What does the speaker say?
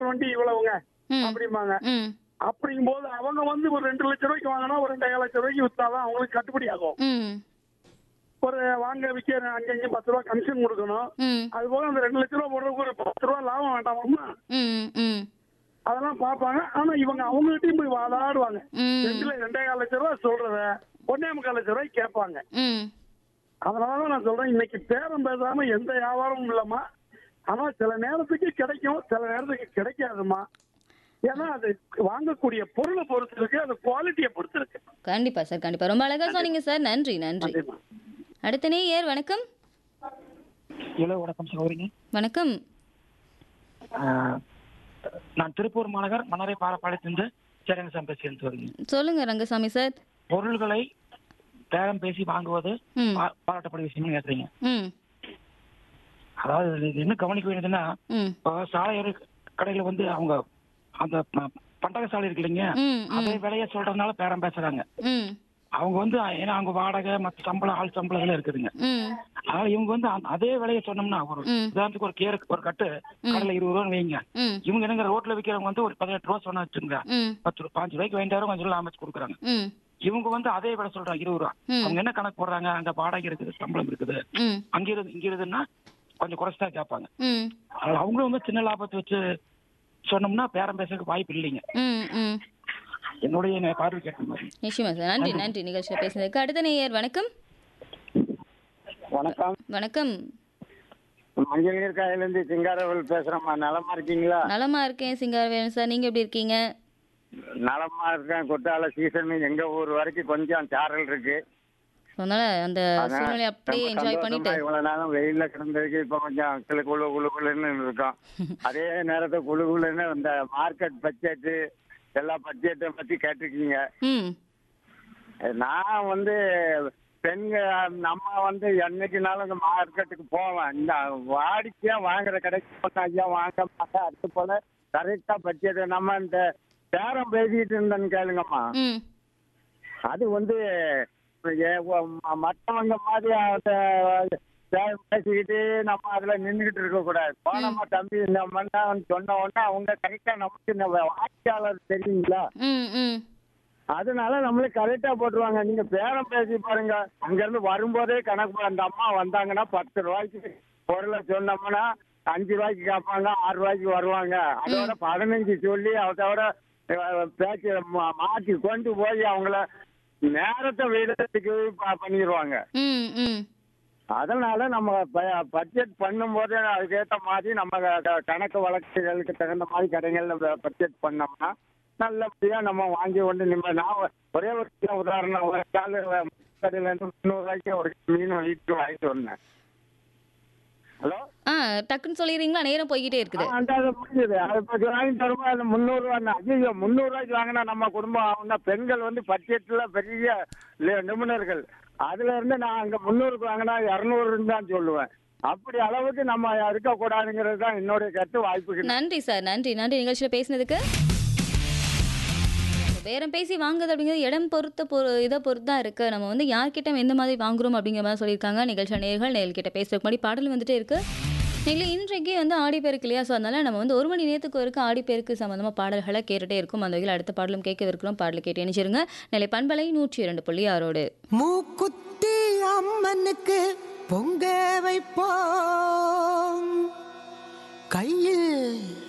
Twenty இவ்வளவுங்க ம் அப்படிம்பாங்க ம் அப்படிங்கும் போது அவங்க வந்து ஒரு ரெண்டு லட்சம் ரூபாய்க்கு வாங்கினா ஒரு ரெண்டாயிரம் லட்சம் ரூபாய்க்கு வித்தாதான் அவங்களுக்கு கட்டுப்படி ஆகும் ம் ஒரு வாங்க விற்க அங்கங்க பத்து ரூபா கமிஷன் கொடுக்கணும் ம் அது போக அந்த ரெண்டு லட்சம் ரூபா போடுறதுக்கு ஒரு பத்து ரூபா லாபம் வேண்டாமா ம் ம் அதெல்லாம் பார்ப்பாங்க ஆனா இவங்க அவங்ககிட்டயும் போய் வாதாடுவாங்க ம் ரெண்டுல ரெண்டே கால் லட்சம் ரூபா சொல்றத ஒன்னே முக்கால் லட்சம் ரூபாய்க்கு கேட்பாங்க ம் அதனாலதான் நான் சொல்றேன் இன்னைக்கு பேரம் பேசாம எந்த வியாபாரமும் இல்லம்மா ஆனா சில நேரத்துக்கு கிடைக்கும் சில நேரத்துக்கு கிடைக்காதுமா ஏன்னா அது வாங்கக்கூடிய பொருளை பொறுத்து இருக்கு அது குவாலிட்டியை பொறுத்து இருக்கு கண்டிப்பா சார் கண்டிப்பா ரொம்ப அழகா சொன்னீங்க சார் நன்றி நன்றி நன்றிம்மா. அடுத்த நேயர் வணக்கம் ஹலோ வணக்கம் சகோதரிங்க வணக்கம் ஆஹ், நான் திருப்பூர் மாநகர் மணரை பாலப்பாளையத்திலிருந்து சேரங்கசாமி பேசுகிறேன் சகோதரிங்க சொல்லுங்க ரங்கசாமி சார் பொருள்களை பேரம் பேசி வாங்குவது ம் பா- பாராட்டப்பட்ட விஷயம்னு கேட்குறீங்க ம் அதாவது இது என்ன கவனிக்க வேண்டியதுன்னா ம் இப்போ சாலையோர கடையில வந்து அவங்க அந்த ப- பண்டக சாலை இருக்கு இல்லைங்க ம் அதே ம் விலையை சொல்றதுனால பேரம் பேசுறாங்க ம் அவங்க வந்து ஏன்னா அவங்க வாடகை மற்ற சம்பளம் ஆள் சம்பளம் இதெல்லாம் இருக்குதுங்க ம் அதனால இவங்க வந்து அந்த- அதே விலையை சொன்னோம்னா ஒரு ம். உதாரணத்துக்கு ஒரு கேரு ஒரு கட்டு கடையில இருபது ரூபான்னு வைங்க ம் இவங்க என்னங்க ரோட்ல விற்கிறவங்க வந்து ஒரு பதினெட்டு ரூபா சொன்னா வச்சுங்க ம் பத்து ரூபா பாஞ்சு ரூபாய்க்கு வாங்கிட்டாரும் கொஞ்சம் லாபம் வச்சு கொடுக்குறாங்க ம் இவங்க வந்து அதே விலை சொல்றாங்க இருபது ரூபா ம். அவங்க என்ன கணக்கு போடுறாங்க அங்க வாடகை இருக்குது சம்பளம் இருக்குது ம் அங்க இருந்து இங்க இருந்துன்னா கொஞ்சம் குறைச்சா கேட்பாங்க ம் அதனால அவங்களும் வந்து சின்ன லாபத்தை வச்சு சொன்னோம்னா பேரம் பேசுறதுக்கு வாய்ப்பு இல்லைங்க ம் ம் என்னுடைய நே- பார்வை கேட்ட மாதிரி நிச்சயமா சார் நன்றி நன்றி நிகழ்ச்சியில் பேசுனதுக்கு அடுத்த நேயர் வணக்கம் வணக்கம் வணக்கம் மஞ்சள் நீர் காயிலிருந்து சிங்காரவல் பேசுறேம்மா நலமா இருக்கீங்களா நலமா இருக்கேன் சிங்காரவேலன் சார் நீங்க எப்படி இருக்கீங்க நலமா இருக்கேன் குற்றால சீசன் எங்க ஊர் வரைக்கும் கொஞ்சம் சாரல் இருக்கு அதனால அந்த அதான் சூழ்நிலை அப்படியே ரொம்ப என்ஜாய் சந்தோஷமா பண்ணிட்டு இவ்வளவு நேரம் வெயில்ல கிடந்ததுக்கு இப்ப கொஞ்சம் கிளு குழு குழு குழுன்னு இருக்கோம் அதே நேரத்தை குழு குழுன்னு இந்த மார்க்கெட் பட்ஜெட் எல்லா பட்ஜெட்டை பத்தி கேட்டிருக்கீங்க ம் நான் வந்து பெண்கள் நம்ம வந்து என்னைக்குனாலும் இந்த மார்க்கெட்டுக்கு போவேன் இந்த வாடிக்கையா வாங்குற கடைக்கு போனா ஐயா வாங்க மாட்டேன் அடுத்து போல கரெக்டா பட்ஜெட் நம்ம இந்த பேரம் பேசிட்டு இருந்தேன்னு கேளுங்கம்மா ம் அது வந்து ஏ- ம- மற்றவங்க மாதிரி அந்த பேரம் பேசிக்கிட்டு நம்ம அதுல நின்றுகிட்டு இருக்க கூடாது போனோமா தம்பி இந்த மண்ணான்னு சொன்ன உடனே அவங்க கரெக்டா நமக்கு இந்த வாடிக்கையாளர் தெரியுங்களா ம் ம் அதனால நம்மளுக்கு கரெக்டா போட்டுருவாங்க நீங்க பேரம் பேசி பாருங்க அங்க இருந்து வரும்போதே கணக்கு போட- அந்த அம்மா வந்தாங்கன்னா பத்து ரூபாய்க்கு பொருளை சொன்னோம்னா அஞ்சு ரூபாய்க்கு கேட்பாங்க ஆறு ரூபாய்க்கு வருவாங்க அதோட பதினஞ்சு சொல்லி அதோட அஹ், பேச்சு மா- மாத்தி கொண்டு போய் அவங்கள நேரத்தை விடத்துக்கு ப- பண்ணிடுவாங்க ம் ம் அதனால நம்ம பட்ஜெட் பண்ணும்போது அதுக்கேற்ற மாதிரி நம்ம க- க- கணக்கு வழக்குகளுக்கு தகுந்த மாதிரி கடைகள்ல பட்ஜெட் பண்ணோம்னா நல்லபடியா நம்ம வாங்கி கொண்டு நிம்ம நான் ஒரே ஒரு சின்ன உதாரணம் ஒரு கால் கடையில இருந்து முந்நூறு ரூபாய்க்கு ஒரு மீன் வீட்டுக்கு வாங்கிட்டு வந்தேன் ஹலோ ஆ டக்குன்னு சொல்லிடுறீங்களா நேரம் போய்கிட்டே இருக்குது அந்த அது முடிஞ்சது அது இப்போ வாங்கிட்டு வரும்போது அந்த முந்நூறுரூவா ஐயோ முந்நூறுரூவாய்க்கு வாங்கினா நம்ம குடும்பம் ஆகும்னா பெண்கள் வந்து பட்ஜெட்ல பெரிய லி- நிபுணர்கள் அதுல இருந்து நான் அங்க முந்நூறுக்கு வாங்கினா இரநூறுன்னு தான் சொல்லுவேன் அப்படி அளவுக்கு நம்ம இருக்கக்கூடாதுங்கிறது தான் என்னுடைய கருத்து வாய்ப்புகள் நன்றி சார் நன்றி நன்றி நிகழ்ச்சியில் பேசினதுக்கு பேரம் பேசி வாங்குறது அப்படிங்கிறது இடம் பொறுத்த பொறு இதை பொறுத்து தான் இருக்குது நம்ம வந்து யார்கிட்ட எந்த மாதிரி வாங்குறோம் அப்படிங்கிற மாதிரி சொல்லியிருக்காங்க நிகழ்ச்சி நேர்கள் நேர்கிட்ட பேசுறதுக்கு முன்னாடி பாடல் வந்துட்டே இருக்கு இல்லை இன்றைக்கு வந்து ஆடிப்பெருக்கு இல்லையா ஸோ அதனால நம்ம வந்து ஒரு மணி நேரத்துக்கு ஒருக்க ஆடிப்பெருக்கு சம்மந்தமாக பாடல்களை கேட்டுட்டே இருக்கும் அந்த வகையில் அடுத்த பாடலும் கேட்க இருக்கிறோம் பாடல் கேட்டு இணைச்சிருங்க நிலை பண்பலை நூற்றி இரண்டு புள்ளி ஆறோடு மூக்குத்தி அம்மனுக்கு பொங்க வைப்போம் கையில்